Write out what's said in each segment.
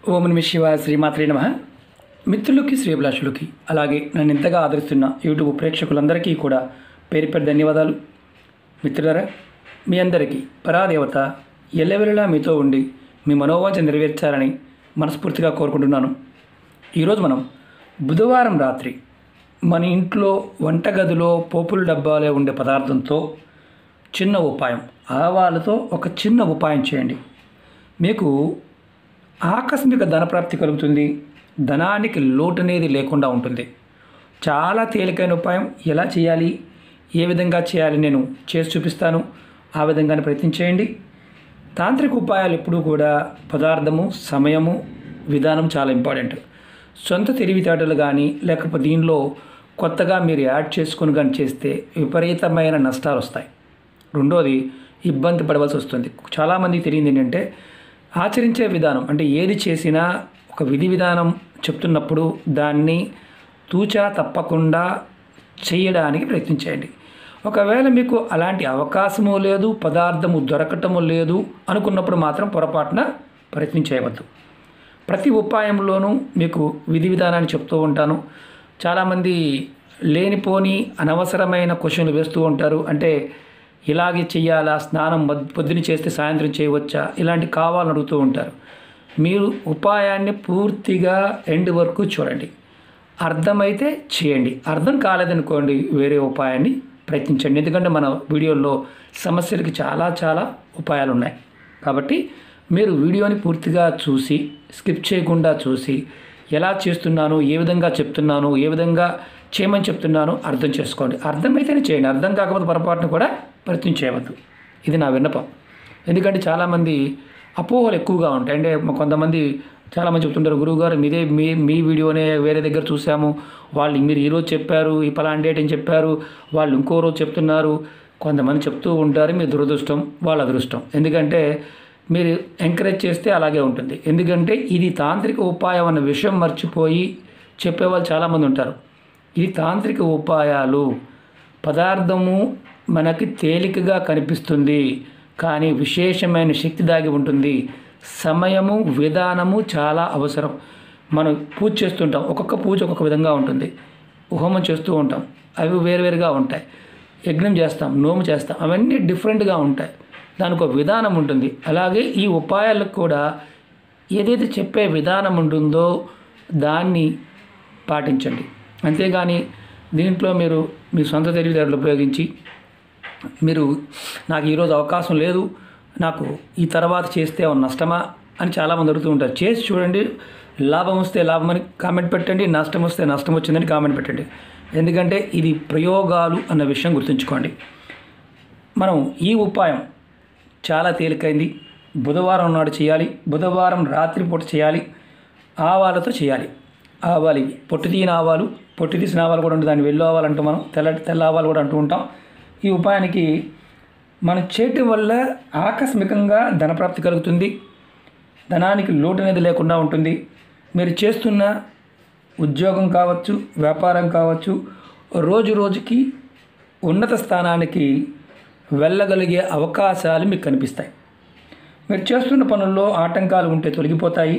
ఓం నమ శివాయ శ్రీమాత్రే నమ మిత్రులకి శ్రీభిలాషులకి అలాగే నన్ను ఇంతగా ఆదరిస్తున్న యూట్యూబ్ ప్రేక్షకులందరికీ కూడా పేరు పేరు ధన్యవాదాలు మిత్రులారా మీ అందరికీ పరాదేవత ఎల్లవెల్లలా మీతో ఉండి మీ మనోవాంఛ నెరవేర్చాలని మనస్ఫూర్తిగా కోరుకుంటున్నాను ఈరోజు మనం బుధవారం రాత్రి మన ఇంట్లో వంటగదిలో పోపుల డబ్బాలో ఉండే పదార్థంతో చిన్న ఉపాయం ఆవాలతో ఒక చిన్న ఉపాయం చేయండి మీకు ఆకస్మిక ధనప్రాప్తి కలుగుతుంది ధనానికి లోటు అనేది లేకుండా ఉంటుంది చాలా తేలికైన ఉపాయం ఎలా చేయాలి ఏ విధంగా చేయాలి నేను చేసి చూపిస్తాను ఆ విధంగానే ప్రయత్నించేయండి తాంత్రిక ఉపాయాలు ఎప్పుడూ కూడా పదార్థము సమయము విధానం చాలా ఇంపార్టెంట్ సొంత తెలివితేటలు కానీ లేకపోతే దీనిలో కొత్తగా మీరు యాడ్ చేసుకుని కానీ చేస్తే విపరీతమైన నష్టాలు వస్తాయి రెండోది ఇబ్బంది పడవలసి వస్తుంది చాలామందికి తెలియదు ఏంటంటే ఆచరించే విధానం అంటే ఏది చేసినా ఒక విధి విధానం చెప్తున్నప్పుడు దాన్ని తూచా తప్పకుండా చేయడానికి ప్రయత్నించేయండి ఒకవేళ మీకు అలాంటి అవకాశము లేదు పదార్థము దొరకటము లేదు అనుకున్నప్పుడు మాత్రం పొరపాటున ప్రయత్నం చేయవద్దు ప్రతి ఉపాయంలోనూ మీకు విధి విధానాన్ని చెప్తూ ఉంటాను చాలామంది లేనిపోని అనవసరమైన క్వశ్చన్లు వేస్తూ ఉంటారు అంటే ఇలాగే చెయ్యాలా స్నానం మద్- పొద్దున చేస్తే సాయంత్రం చేయవచ్చా ఇలాంటి కావాలని అడుగుతూ ఉంటారు మీరు ఉపాయాన్ని పూర్తిగా ఎండ్ వరకు చూడండి అర్థమైతే చేయండి అర్థం కాలేదనుకోండి వేరే ఉపాయాన్ని ప్రయత్నించండి ఎందుకంటే మన వీడియోల్లో సమస్యలకి చాలా చాలా ఉపాయాలు ఉన్నాయి కాబట్టి మీరు వీడియోని పూర్తిగా చూసి స్కిప్ చేయకుండా చూసి ఎలా చేస్తున్నాను ఏ విధంగా చెప్తున్నాను ఏ విధంగా చేయమని చెప్తున్నాను అర్థం చేసుకోండి అర్థమైతేనే చేయండి అర్థం కాకపోతే పొరపాటును కూడా ప్రయత్నం చేయవద్దు ఇది నా విన్నపం ఎందుకంటే చాలామంది అపోహలు ఎక్కువగా ఉంటాయి అంటే మ- కొంతమంది చాలామంది చెప్తుంటారు గురువుగారు మీదే మీ మీ వీడియోనే వేరే దగ్గర చూసాము వాళ్ళు మీరు ఈరోజు చెప్పారు ఈ పలానా డేట్ అని చెప్పారు వాళ్ళు ఇంకో రోజు చెప్తున్నారు కొంతమంది చెప్తూ ఉంటారు మీ దురదృష్టం వాళ్ళ అదృష్టం ఎందుకంటే మీరు ఎంకరేజ్ చేస్తే అలాగే ఉంటుంది ఎందుకంటే ఇది తాంత్రిక ఉపాయం అన్న విషయం మర్చిపోయి చెప్పేవాళ్ళు చాలామంది ఉంటారు ఇది తాంత్రిక ఉపాయాలు పదార్థము మనకి తేలికగా కనిపిస్తుంది కానీ విశేషమైన శక్తి దాగి ఉంటుంది సమయము విధానము చాలా అవసరం మనం పూజ చేస్తుంటాం ఒక్కొక్క పూజ ఒక్కొక్క విధంగా ఉంటుంది హోమం చేస్తూ ఉంటాం అవి వేరువేరుగా ఉంటాయి యజ్ఞం చేస్తాం నోము చేస్తాం అవన్నీ డిఫరెంట్గా ఉంటాయి దానికి ఒక విధానం ఉంటుంది అలాగే ఈ ఉపాయాలకు కూడా ఏదైతే చెప్పే విధానం ఉంటుందో దాన్ని పాటించండి అంతేగాని దీంట్లో మీరు మీ సొంత తెలివితేటలు ఉపయోగించి మీరు నాకు ఈరోజు అవకాశం లేదు నాకు ఈ తర్వాత చేస్తే ఏమన్నా నష్టమా అని చాలామంది అడుగుతూ ఉంటారు చేసి చూడండి లాభం వస్తే లాభం అని కామెంట్ పెట్టండి నష్టం వస్తే నష్టం వచ్చిందని కామెంట్ పెట్టండి ఎందుకంటే ఇది ప్రయోగాలు అన్న విషయం గుర్తుంచుకోండి మనం ఈ ఉపాయం చాలా తేలికైంది బుధవారం నాడు చేయాలి బుధవారం రాత్రిపూట చేయాలి ఆవాలతో చేయాలి ఆవాలు ఇవి పొట్టు తీయని ఆవాలు పొట్టు తీసిన ఆవాలు కూడా ఉంటుంది దాన్ని వెళ్ళు ఆవాలు అంటూ మనం తెల్ల తెల్ల ఆవాలు కూడా అంటూ ఉంటాం ఈ ఉపాయానికి మనం చేయటం వల్ల ఆకస్మికంగా ధనప్రాప్తి కలుగుతుంది ధనానికి లోటు అనేది లేకుండా ఉంటుంది మీరు చేస్తున్న ఉద్యోగం కావచ్చు వ్యాపారం కావచ్చు రోజు రోజుకి ఉన్నత స్థానానికి వెళ్ళగలిగే అవకాశాలు మీకు కనిపిస్తాయి మీరు చేస్తున్న పనుల్లో ఆటంకాలు ఉంటే తొలగిపోతాయి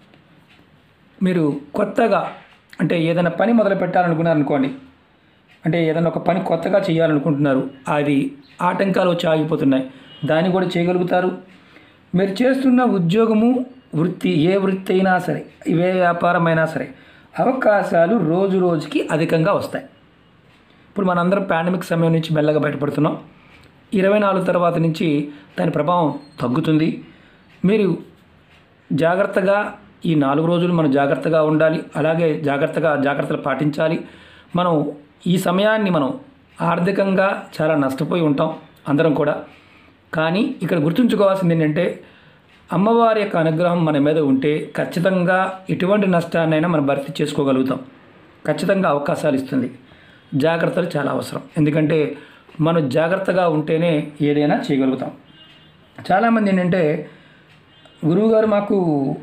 మీరు కొత్తగా అంటే ఏదైనా పని మొదలు పెట్టాలనుకున్నారనుకోండి అంటే ఏదైనా ఒక పని కొత్తగా చేయాలనుకుంటున్నారు అది ఆటంకాలు వచ్చి ఆగిపోతున్నాయి దాన్ని కూడా చేయగలుగుతారు మీరు చేస్తున్న ఉద్యోగము వృత్తి ఏ వృత్తి అయినా సరే ఏ వ్యాపారం అయినా సరే అవకాశాలు రోజు రోజుకి అధికంగా వస్తాయి ఇప్పుడు మనందరం పాండమిక్ సమయం నుంచి మెల్లగా బయటపడుతున్నాం ఇరవై నాలుగు తర్వాత నుంచి దాని ప్రభావం తగ్గుతుంది మీరు జాగ్రత్తగా ఈ నాలుగు రోజులు మనం జాగ్రత్తగా ఉండాలి అలాగే జాగ్రత్తగా జాగ్రత్తలు పాటించాలి మనం ఈ సమయాన్ని మనం ఆర్థికంగా చాలా నష్టపోయి ఉంటాం అందరం కూడా కానీ ఇక్కడ గుర్తుంచుకోవాల్సింది ఏంటంటే అమ్మవారి యొక్క అనుగ్రహం మన మీద ఉంటే ఖచ్చితంగా ఎటువంటి నష్టాన్నైనా మనం భర్తీ చేసుకోగలుగుతాం ఖచ్చితంగా అవకాశాలు ఇస్తుంది జాగ్రత్తలు చాలా అవసరం ఎందుకంటే మనం జాగ్రత్తగా ఉంటేనే ఏదైనా చేయగలుగుతాం చాలామంది ఏంటంటే గురువుగారు మాకు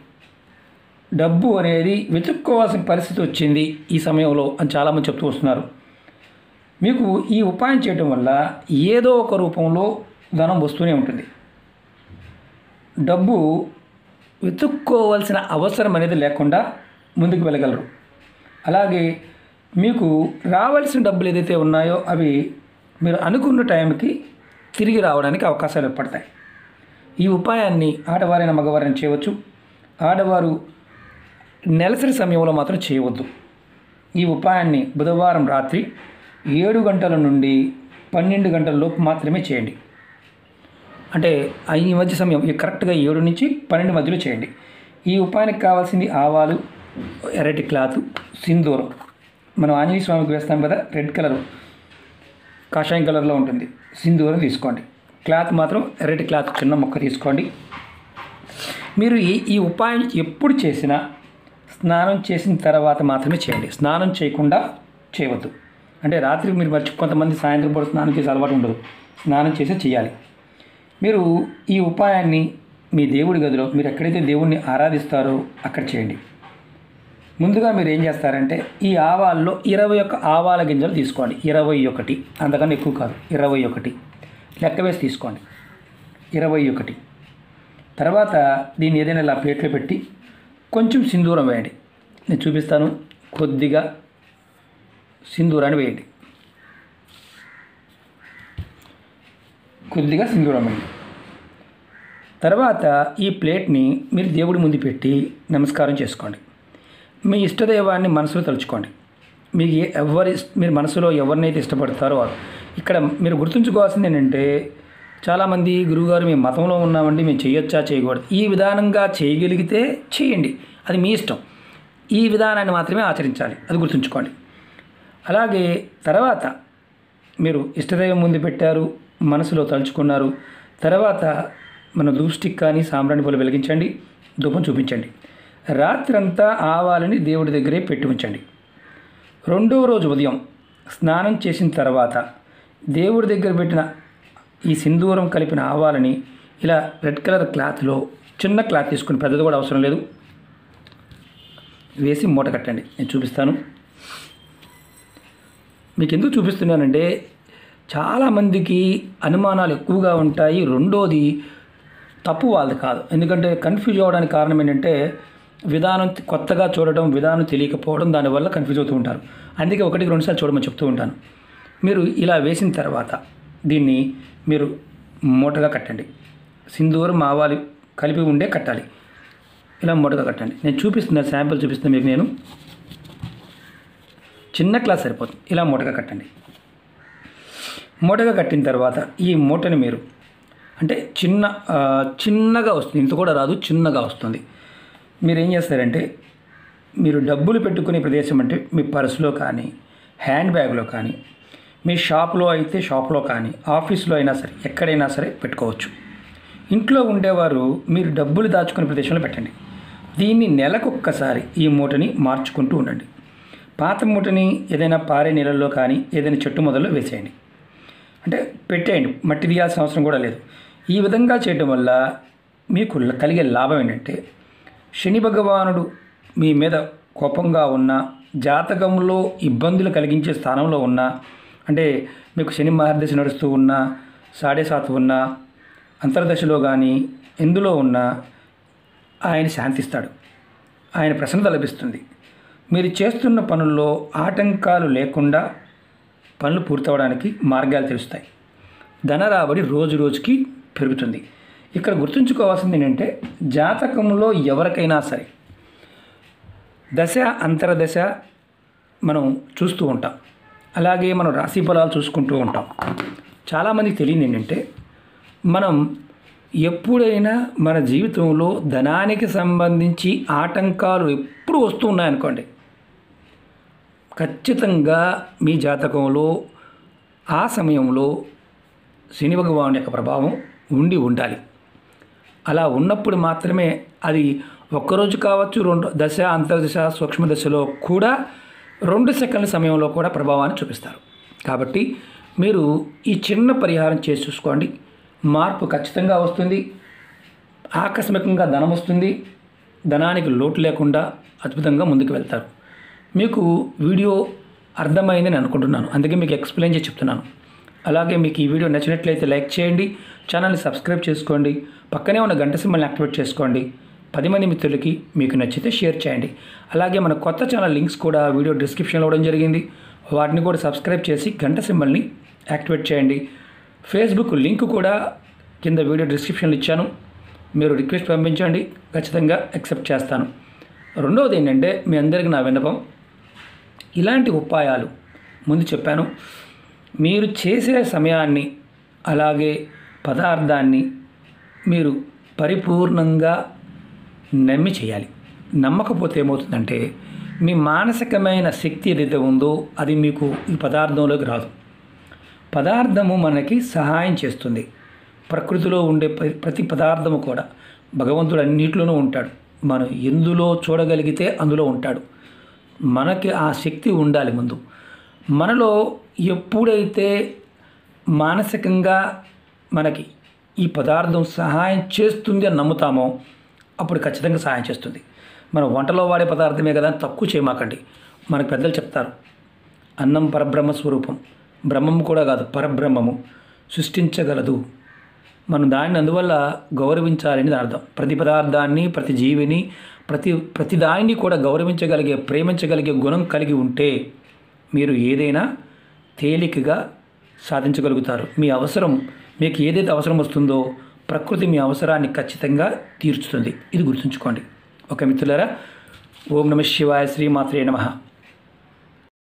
డబ్బు అనేది వెతుక్కోవాల్సిన పరిస్థితి వచ్చింది ఈ సమయంలో అని చాలామంది చెప్తూ వస్తున్నారు మీకు ఈ ఉపాయం చేయటం వల్ల ఏదో ఒక రూపంలో ధనం వస్తూనే ఉంటుంది డబ్బు వెతుక్కోవాల్సిన అవసరం అనేది లేకుండా ముందుకు వెళ్ళగలరు అలాగే మీకు రావాల్సిన డబ్బులు ఏదైతే ఉన్నాయో అవి మీరు అనుకున్న టైంకి తిరిగి రావడానికి అవకాశాలు ఏర్పడతాయి ఈ ఉపాయాన్ని ఆడవారైన మగవారైనా చేయవచ్చు ఆడవారు నెలసరి సమయంలో మాత్రం చేయవద్దు ఈ ఉపాయాన్ని బుధవారం రాత్రి ఏడు గంటల నుండి పన్నెండు గంటల లోపు మాత్రమే చేయండి అంటే ఆ ఈ మధ్య సమయం ఈ కరెక్ట్గా ఏడు నుంచి పన్నెండు మధ్యలో చేయండి ఈ ఉపాయానికి కావాల్సింది ఆవాలు ఎర్రటి క్లాత్ సింధూరం మనం ఆంజనేయ స్వామికి వేస్తాం కదా రెడ్ కలర్ కాషాయం కలర్లో ఉంటుంది సింధూరం తీసుకోండి క్లాత్ మాత్రం ఎర్రటి క్లాత్ చిన్న మొక్క తీసుకోండి మీరు ఈ ఈ ఉపాయం ఎప్పుడు చేసినా స్నానం చేసిన తర్వాత మాత్రమే చేయండి స్నానం చేయకుండా చేయవద్దు అంటే రాత్రి మీరు మర్చి కొంతమంది సాయంత్రం పూట స్నానం చేసే అలవాటు ఉండదు స్నానం చేసే చేయాలి మీరు ఈ ఉపాయాన్ని మీ దేవుడి గదిలో మీరు ఎక్కడైతే దేవుణ్ణి ఆరాధిస్తారో అక్కడ చేయండి ముందుగా మీరు ఏం చేస్తారంటే ఈ ఆవాల్లో ఇరవై ఒక్క ఆవాల గింజలు తీసుకోండి ఇరవై ఒకటి అంతకన్నా ఎక్కువ కాదు ఇరవై ఒకటి లెక్క వేసి తీసుకోండి ఇరవై ఒకటి తర్వాత దీన్ని ఏదైనా ఇలా ప్లేట్లో పెట్టి కొంచెం సింధూరం వేయండి నేను చూపిస్తాను కొద్దిగా సింధూరాన్ని వేయండి కొద్దిగా సింధూరం వేయండి తర్వాత ఈ ప్లేట్ని మీరు దేవుడి ముందు పెట్టి నమస్కారం చేసుకోండి మీ ఇష్టదైవాన్ని మనసులో తలుచుకోండి మీకు ఏ- ఎవరి మీరు మనసులో ఎవరినైతే ఇష్టపడతారో వారు ఇక్కడ మీరు గుర్తుంచుకోవాల్సింది ఏంటంటే చాలామంది గురువుగారు మేము మతంలో ఉన్నామండి మేము చేయొచ్చా చేయకూడదు ఈ విధానంగా చేయగలిగితే చేయండి అది మీ ఇష్టం ఈ విధానాన్ని మాత్రమే ఆచరించాలి అది గుర్తుంచుకోండి అలాగే తర్వాత మీరు ఇష్టదైవం ముందు పెట్టారు మనసులో తలుచుకున్నారు తర్వాత మన దృష్టికి కానీ సాంబ్రాణి పూలు వెలిగించండి ధూపం చూపించండి రాత్రంతా ఆవాలని దేవుడి దగ్గరే పెట్టి ఉంచండి రెండవ రోజు ఉదయం స్నానం చేసిన తర్వాత దేవుడి దగ్గర పెట్టిన ఈ సింధూరం కలిపిన ఆవాలని ఇలా రెడ్ కలర్ క్లాత్లో చిన్న క్లాత్ తీసుకుని పెద్దది కూడా అవసరం లేదు వేసి మూట కట్టండి నేను చూపిస్తాను మీకు ఎందుకు చూపిస్తున్నానంటే చాలామందికి అనుమానాలు ఎక్కువగా ఉంటాయి రెండోది తప్పు వాళ్ళది కాదు ఎందుకంటే కన్ఫ్యూజ్ అవ్వడానికి కారణం ఏంటంటే విధానం కొత్తగా చూడటం విధానం తెలియకపోవడం దానివల్ల కన్ఫ్యూజ్ అవుతూ ఉంటారు అందుకే ఒకటికి రెండుసార్లు చూడమని చెప్తూ ఉంటాను మీరు ఇలా వేసిన తర్వాత దీన్ని మీరు మూటగా కట్టండి సింధూరం ఆవాలు కలిపి ఉండే కట్టాలి ఇలా మూటగా కట్టండి నేను చూపిస్తున్న శాంపిల్ చూపిస్తున్నా మీకు నేను చిన్న క్లాస్ సరిపోతుంది ఇలా మూటగా కట్టండి మూటగా కట్టిన తర్వాత ఈ మూటని మీరు అంటే చిన్న ఆ, చిన్నగా వస్తుంది ఇంత కూడా రాదు చిన్నగా వస్తుంది మీరు ఏం చేస్తారంటే మీరు డబ్బులు పెట్టుకునే ప్రదేశం అంటే మీ పర్సులో కానీ హ్యాండ్ బ్యాగ్లో కానీ మీ షాప్లో అయితే షాప్లో కానీ ఆఫీస్లో అయినా సరే ఎక్కడైనా సరే పెట్టుకోవచ్చు ఇంట్లో ఉండేవారు మీరు డబ్బులు దాచుకునే ప్రదేశంలో పెట్టండి దీన్ని నెలకొక్కసారి ఈ మూటని మార్చుకుంటూ ఉండండి పాత మూటని ఏదైనా పారే నీళ్ళల్లో కానీ ఏదైనా చెట్టు మొదల్లో వేసేయండి అంటే పెట్టేయండి మట్టి తీయాల్సిన అవసరం కూడా లేదు ఈ విధంగా చేయడం వల్ల మీకు కలిగే లాభం ఏంటంటే శని భగవానుడు మీ మీద కోపంగా ఉన్న జాతకంలో ఇబ్బందులు కలిగించే స్థానంలో ఉన్న అంటే మీకు శని మహర్దశ నడుస్తూ ఉన్నా సాడే సాత్ ఉన్నా అంతర్దశలో కానీ ఎందులో ఉన్నా ఆయన శాంతిస్తాడు ఆయన ప్రసన్నత లభిస్తుంది మీరు చేస్తున్న పనుల్లో ఆటంకాలు లేకుండా పనులు పూర్తవడానికి మార్గాలు తెలుస్తాయి ధన రాబడి రోజు రోజుకి పెరుగుతుంది ఇక్కడ గుర్తుంచుకోవాల్సింది ఏంటంటే జాతకంలో ఎవరికైనా సరే దశ అంతరదశ మనం చూస్తూ ఉంటాం అలాగే మనం రాశి ఫలాలు చూసుకుంటూ ఉంటాం చాలామందికి తెలియదు ఏంటంటే మనం ఎప్పుడైనా మన జీవితంలో ధనానికి సంబంధించి ఆటంకాలు ఎప్పుడు వస్తూ ఉన్నాయనుకోండి ఖచ్చితంగా మీ జాతకంలో ఆ సమయంలో శని భగవాన్ యొక్క ప్రభావం ఉండి ఉండాలి అలా ఉన్నప్పుడు మాత్రమే అది ఒక్కరోజు కావచ్చు రెండు దశ అంతర్దశ సూక్ష్మ దశలో కూడా రెండు సెకండ్ల సమయంలో కూడా ప్రభావాన్ని చూపిస్తారు కాబట్టి మీరు ఈ చిన్న పరిహారం చేసి చూసుకోండి మార్పు ఖచ్చితంగా వస్తుంది ఆకస్మికంగా ధనం వస్తుంది ధనానికి లోటు లేకుండా అద్భుతంగా ముందుకు వెళ్తారు మీకు వీడియో అర్థమైందని అనుకుంటున్నాను అందుకే మీకు ఎక్స్ప్లెయిన్ చేసి చెప్తున్నాను అలాగే మీకు ఈ వీడియో నచ్చినట్లయితే లైక్ చేయండి ఛానల్ని సబ్స్క్రైబ్ చేసుకోండి పక్కనే ఉన్న గంట సింబల్ని యాక్టివేట్ చేసుకోండి పది మంది మిత్రులకి మీకు నచ్చితే షేర్ చేయండి అలాగే మన కొత్త ఛానల్ లింక్స్ కూడా వీడియో డిస్క్రిప్షన్లో ఇవ్వడం జరిగింది వాటిని కూడా సబ్స్క్రైబ్ చేసి గంట సింబల్ని యాక్టివేట్ చేయండి ఫేస్బుక్ లింక్ కూడా కింద వీడియో డిస్క్రిప్షన్లో ఇచ్చాను మీరు రిక్వెస్ట్ పంపించండి ఖచ్చితంగా యాక్సెప్ట్ చేస్తాను రెండవది ఏంటంటే మీ అందరికీ నా విన్నపం ఇలాంటి ఉపాయాలు ముందు చెప్పాను మీరు చేసే సమయాన్ని అలాగే పదార్థాన్ని మీరు పరిపూర్ణంగా నమ్మి చేయాలి నమ్మకపోతే ఏమవుతుందంటే మీ మానసికమైన శక్తి ఏదైతే ఉందో అది మీకు ఈ పదార్థంలోకి రాదు పదార్థము మనకి సహాయం చేస్తుంది ప్రకృతిలో ఉండే ప్ర- ప్రతి పదార్థము కూడా భగవంతుడు అన్నింటిలోనూ ఉంటాడు మనం ఎందులో చూడగలిగితే అందులో ఉంటాడు మనకి ఆ శక్తి ఉండాలి ముందు మనలో ఎప్పుడైతే మానసికంగా మనకి ఈ పదార్థం సహాయం చేస్తుంది అని నమ్ముతామో అప్పుడు ఖచ్చితంగా సహాయం చేస్తుంది మనం వంటలో వాడే పదార్థమే కదా అని తక్కువ చేయమాకండి మనకు పెద్దలు చెప్తారు అన్నం పరబ్రహ్మ స్వరూపం బ్రహ్మము కూడా కాదు పరబ్రహ్మము సృష్టించగలదు మనం దాన్ని అందువల్ల గౌరవించాలని దాని అర్థం ప్రతి పదార్థాన్ని ప్రతి జీవిని ప్రతి ప్రతి దానిని కూడా గౌరవించగలిగే ప్రేమించగలిగే గుణం కలిగి ఉంటే మీరు ఏదైనా తేలికగా సాధించగలుగుతారు మీ అవసరం మీకు ఏదైతే అవసరం వస్తుందో ప్రకృతి మీ అవసరాన్ని ఖచ్చితంగా తీర్చుతుంది ఇది గుర్తుంచుకోండి ఓకే మిత్రులారా ఓం నమ శివాయ శ్రీమాత్రే నమః